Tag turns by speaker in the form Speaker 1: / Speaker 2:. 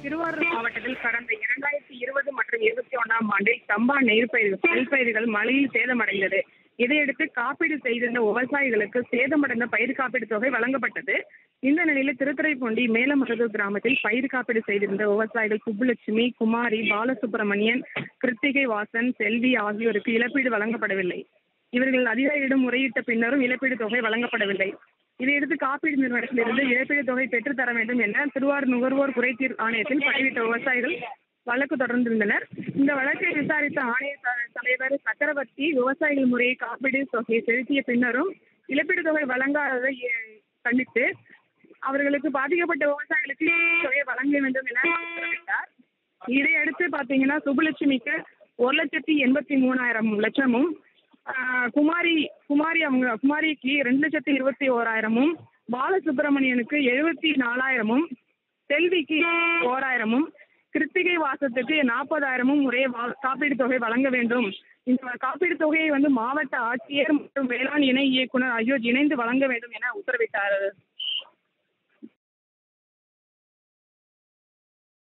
Speaker 1: திருவாரூர் மாவட்டத்தில் கடந்த இரண்டாயிரத்தி இருபது மற்றும் இருபத்தி ஒன்றாம் ஆண்டில் சம்பா நெல் பயிர்கள் நெல் பயிர்கள் மழையில் சேதமடைந்தது இதையடுத்து காப்பீடு செய்திருந்த விவசாயிகளுக்கு சேதமடைந்த பயிர் காப்பீடு தொகை வழங்கப்பட்டது இந்த நிலையில் திருத்துறைப்பூண்டி மேலமருதூர் கிராமத்தில் பயிர் காப்பீடு செய்திருந்த விவசாயிகள் சுப்புலட்சுமி குமாரி பாலசுப்ரமணியன் கிருத்திகை வாசன் செல்வி ஆகியோருக்கு இழப்பீடு வழங்கப்படவில்லை இவர்கள் அதிகாரியிடம் முறையிட்ட பின்னரும் இழப்பீடு தொகை வழங்கப்படவில்லை இதையடுத்து காப்பீடு நிறுவனத்திலிருந்து இழப்பீடு தொகை பெற்றுத் தர வேண்டும் என திருவாரூர் நுகர்வோர் குறைதீர் ஆணையத்தில் பதிவிட்ட விவசாயிகள் வழக்கு தொடர்ந்திருந்தனர் இந்த வழக்கை விசாரித்த ஆணைய த- தலைவர் சக்கரவர்த்தி விவசாயிகள் முறையை காப்பீடு தொகையை செலுத்திய பின்னரும் இழப்பீடு தொகை வழங்காததை எ- கண்டித்து அவர்களுக்கு பாதிக்கப்பட்ட விவசாயிகளுக்கு இழப்பீட்டுத் தொகையை வழங்க வேண்டும் என உத்தரவிட்டார் இதையடுத்து பார்த்தீங்கன்னா சுப்புலட்சுமிக்கு ஒரு லட்சத்தி எண்பத்தி மூணாயிரம் லட்சமும் ஆஹ், குமாரி குமாரி அவங்க குமாரிக்கு ரெண்டு லட்சத்தி இருபத்தி ஓராயிரமும் பாலசுப்ரமணியனுக்கு எழுபத்தி நாலாயிரமும் செல்விக்கு ஓராயிரமும் கிருத்திகை வாசத்துக்கு நாற்பதாயிரமும் ஒரே வா- காப்பீடு தொகை வழங்க வேண்டும் இந்த காப்பீடு தொகையை வந்து மாவட்ட ஆட்சியர் மற்றும் வேளாண் இணை இயக்குனர் ஆகியோர் இணைந்து வழங்க வேண்டும் என உத்தரவிட்டார்